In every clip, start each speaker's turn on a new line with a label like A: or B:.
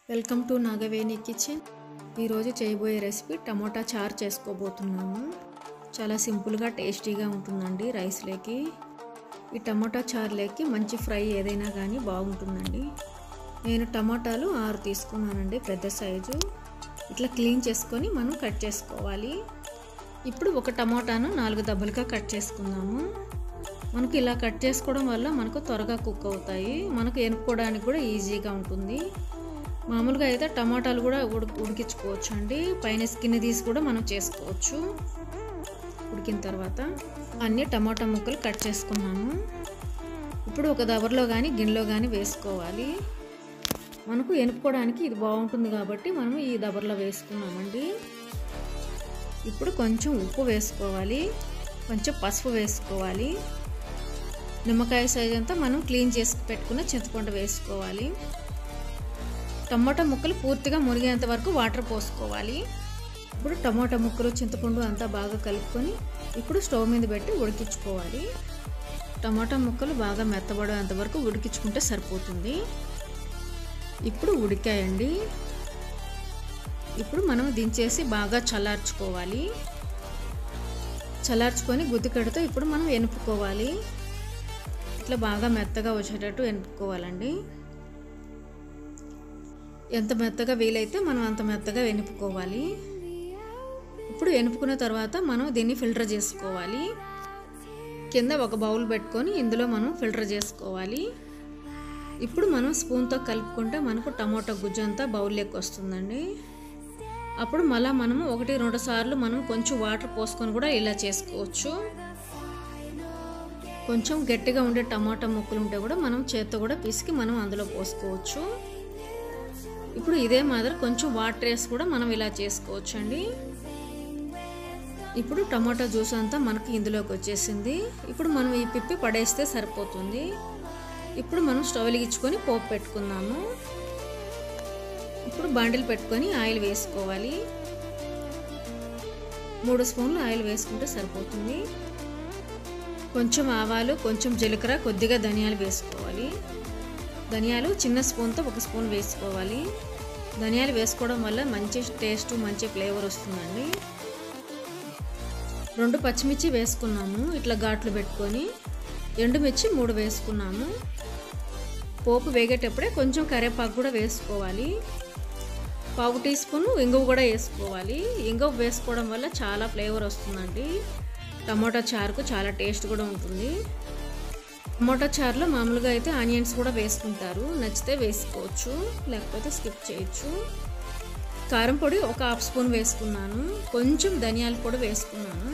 A: welcome to Nagaveni kitchen ఈరోజు చేయబోయే recipe tomato చారు చేసుకోబోతున్నాము చాలా సింపుల్గా టేస్టీగా ఉంటుందండి రైస్లోకి ఈ టమోటా చారులోకి మంచి ఫ్రై ఏదైనా కానీ బాగుంటుందండి నేను టమోటాలు ఆరు తీసుకున్నానండి పెద్ద సైజు ఇట్లా క్లీన్ చేసుకొని మనం కట్ చేసుకోవాలి ఇప్పుడు ఒక టమోటాను నాలుగు దెబ్బలుగా కట్ చేసుకుందాము మనకు ఇలా కట్ చేసుకోవడం వల్ల మనకు త్వరగా కుక్ అవుతాయి మనకు ఎనుక్కోవడానికి కూడా ఈజీగా ఉంటుంది మామూలుగా అయితే టమాటాలు కూడా ఉడి ఉడికించుకోవచ్చు అండి పైన స్కిన్ తీసి కూడా మనం చేసుకోవచ్చు ఉడికిన తర్వాత అన్ని టమాటా ముక్కలు కట్ చేసుకున్నాము ఇప్పుడు ఒక దబర్లో కానీ గిన్నెలో కానీ వేసుకోవాలి మనకు ఎనుపుకోవడానికి ఇది బాగుంటుంది కాబట్టి మనం ఈ దబర్లో వేసుకున్నామండి ఇప్పుడు కొంచెం ఉప్పు వేసుకోవాలి కొంచెం పసుపు వేసుకోవాలి నిమ్మకాయ సైజ్ అంతా మనం క్లీన్ చేసి పెట్టుకున్న చింతపండు వేసుకోవాలి టమాటా ముక్కలు పూర్తిగా మునిగేంత వరకు వాటర్ పోసుకోవాలి ఇప్పుడు టమాటా ముక్కలు చింతపండు అంతా బాగా కలుపుకొని ఇప్పుడు స్టవ్ మీద పెట్టి ఉడికించుకోవాలి టమాటా ముక్కలు బాగా మెత్తబడేంత వరకు ఉడికించుకుంటే సరిపోతుంది ఇప్పుడు ఉడికాయండి ఇప్పుడు మనం దించేసి బాగా చల్లార్చుకోవాలి చల్లార్చుకొని గుద్దికడితో ఇప్పుడు మనం ఎనుపుకోవాలి ఇట్లా బాగా మెత్తగా వచ్చేటట్టు ఎనుపుకోవాలండి ఎంత మెత్తగా వీలైతే మనం అంత మెత్తగా వెనుపుకోవాలి ఇప్పుడు వెనుపుకున్న తర్వాత మనం దీన్ని ఫిల్టర్ చేసుకోవాలి కింద ఒక బౌల్ పెట్టుకొని ఇందులో మనం ఫిల్టర్ చేసుకోవాలి ఇప్పుడు మనం స్పూన్తో కలుపుకుంటే మనకు టమోటా గుజ్జు అంతా బౌల్లోకి వస్తుందండి అప్పుడు మళ్ళీ మనము ఒకటి రెండు సార్లు మనం కొంచెం వాటర్ పోసుకొని కూడా ఇలా చేసుకోవచ్చు కొంచెం గట్టిగా ఉండే టమాటా ముక్కలు ఉంటే కూడా మనం చేత్తో కూడా పిసికి మనం అందులో పోసుకోవచ్చు ఇప్పుడు ఇదే మాదిరి కొంచెం వాటర్ వేసి కూడా మనం ఇలా చేసుకోవచ్చు అండి ఇప్పుడు టమాటా జ్యూస్ అంతా మనకి ఇందులోకి వచ్చేసింది ఇప్పుడు మనం ఈ పిప్పి పడేస్తే సరిపోతుంది ఇప్పుడు మనం స్టవ్ వెలిగించుకొని పోపు పెట్టుకుందాము ఇప్పుడు బాండిల్ పెట్టుకొని ఆయిల్ వేసుకోవాలి మూడు స్పూన్లు ఆయిల్ వేసుకుంటే సరిపోతుంది కొంచెం ఆవాలు కొంచెం జీలకర్ర కొద్దిగా ధనియాలు వేసుకోవాలి ధనియాలు చిన్న స్పూన్తో ఒక స్పూన్ వేసుకోవాలి ధనియాలు వేసుకోవడం వల్ల మంచి టేస్ట్ మంచి ఫ్లేవర్ వస్తుందండి రెండు పచ్చిమిర్చి వేసుకున్నాము ఇట్లా ఘాట్లు పెట్టుకొని ఎండుమిర్చి మూడు వేసుకున్నాము పోపు వేగేటప్పుడే కొంచెం కరివేపాకు కూడా వేసుకోవాలి పావు టీ స్పూన్ ఇంగువ కూడా వేసుకోవాలి ఇంగువ వేసుకోవడం వల్ల చాలా ఫ్లేవర్ వస్తుందండి టమాటా చారుకు చాలా టేస్ట్ కూడా ఉంటుంది టమాటా చారులో మామూలుగా అయితే ఆనియన్స్ కూడా వేసుకుంటారు నచ్చితే వేసుకోవచ్చు లేకపోతే స్కిప్ చేయొచ్చు కారం పొడి ఒక హాఫ్ స్పూన్ వేసుకున్నాను కొంచెం ధనియాల పొడి వేసుకున్నాను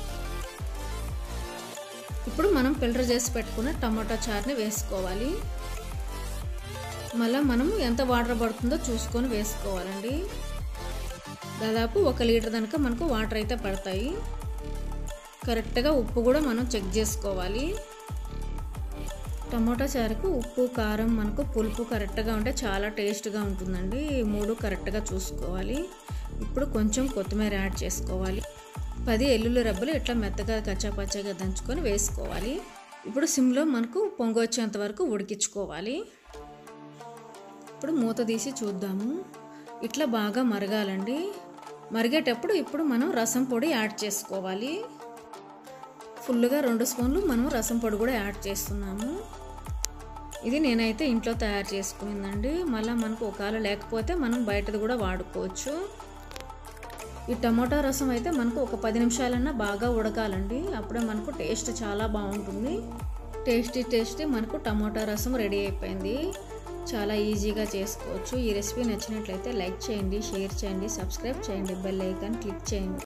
A: ఇప్పుడు మనం ఫిల్టర్ చేసి పెట్టుకున్న టమాటా చారుని వేసుకోవాలి మళ్ళీ మనం ఎంత వాటర్ పడుతుందో చూసుకొని వేసుకోవాలండి దాదాపు ఒక లీటర్ దాకా మనకు వాటర్ అయితే పడతాయి కరెక్ట్గా ఉప్పు కూడా మనం చెక్ చేసుకోవాలి టమోటా చారుకు ఉప్పు కారం మనకు పులుపు కరెక్ట్గా ఉంటే చాలా టేస్ట్గా ఉంటుందండి ఈ మూడు కరెక్ట్గా చూసుకోవాలి ఇప్పుడు కొంచెం కొత్తిమీర యాడ్ చేసుకోవాలి పది ఎల్లుల్లి రబ్బలు ఇట్లా మెత్తగా కచ్చాపచ్చాగా దంచుకొని వేసుకోవాలి ఇప్పుడు సిమ్లో మనకు పొంగు వచ్చేంత వరకు ఉడికించుకోవాలి ఇప్పుడు మూత తీసి చూద్దాము ఇట్లా బాగా మరగాలండి మరిగేటప్పుడు ఇప్పుడు మనం రసం పొడి యాడ్ చేసుకోవాలి ఫుల్గా రెండు స్పూన్లు మనం రసం పొడి కూడా యాడ్ చేస్తున్నాము ఇది నేనైతే ఇంట్లో తయారు చేసుకునిందండి మళ్ళీ మనకు ఒకవేళ లేకపోతే మనం బయటది కూడా వాడుకోవచ్చు ఈ టమాటా రసం అయితే మనకు ఒక పది నిమిషాలన్నా బాగా ఉడకాలండి అప్పుడే మనకు టేస్ట్ చాలా బాగుంటుంది టేస్టీ టేస్టీ మనకు టమాటా రసం రెడీ అయిపోయింది చాలా ఈజీగా చేసుకోవచ్చు ఈ రెసిపీ నచ్చినట్లయితే లైక్ చేయండి షేర్ చేయండి సబ్స్క్రైబ్ చేయండి బెల్ ఐకాన్ క్లిక్ చేయండి